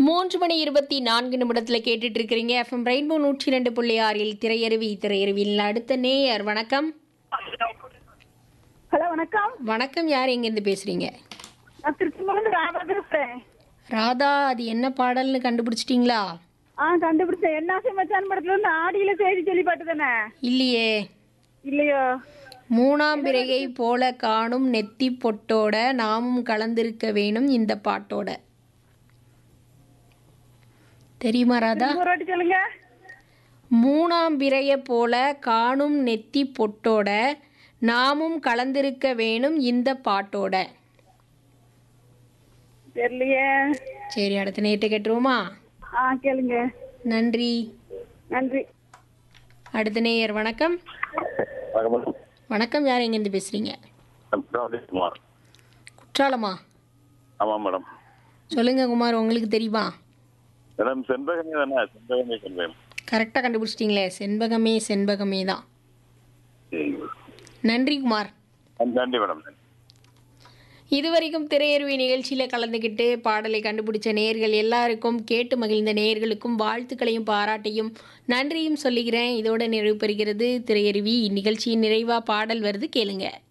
மூன்று மணி இருபத்தி நான்கு நிமிடத்துல கேட்டுட்டு இருக்கிறீங்க எஃப்எம் ரெயின்போ நூற்றி ரெண்டு புள்ளி ஆறில் திரையருவி திரையருவியில் அடுத்த நேயர் வணக்கம் ஹலோ வணக்கம் வணக்கம் யார் எங்கேருந்து பேசுறீங்க நான் திருச்சிமலேருந்து ராதா பேசுறேன் ராதா அது என்ன பாடல்னு கண்டுபிடிச்சிட்டீங்களா ஆ கண்டுபிடிச்சேன் என்னாசி மச்சான் படத்துல இருந்து ஆடியில செய்தி கேள்விப்பட்டு தானே இல்லையே இல்லையோ மூணாம் பிறையை போல காணும் நெத்தி பொட்டோட நாமும் கலந்திருக்க வேணும் இந்த பாட்டோட தெரியுமா ராதா ஒரு வாட்டி சொல்லுங்க மூணாம் பிறையை போல காணும் நெத்தி பொட்டோட நாமும் கலந்திருக்க வேணும் இந்த பாட்டோட தெரியலையே சரி அடுத்த நேற்று கேட்டுருவோமா ஆ கேளுங்க நன்றி நன்றி அடுத்த நேயர் வணக்கம் வணக்கம் வணக்கம் யார் எங்கேருந்து பேசுறீங்க மேடம் குமார் குற்றாலமா ஆமாம் மேடம் சொல்லுங்க குமார் உங்களுக்கு தெரியுமா மேடம் செண்பகமே தானே செண்பகமே செண்பகம் கரெக்டாக கண்டுபிடிச்சிட்டிங்களே செண்பகமே செண்பகமே தான் நன்றி குமார் நன்றி மேடம் இதுவரைக்கும் திரையருவி நிகழ்ச்சியில் கலந்துக்கிட்டு பாடலை கண்டுபிடிச்ச நேயர்கள் எல்லாருக்கும் கேட்டு மகிழ்ந்த நேயர்களுக்கும் வாழ்த்துக்களையும் பாராட்டையும் நன்றியும் சொல்லுகிறேன் இதோட நிறைவு பெறுகிறது திரையருவி இந்நிகழ்ச்சியின் நிறைவா பாடல் வருது கேளுங்க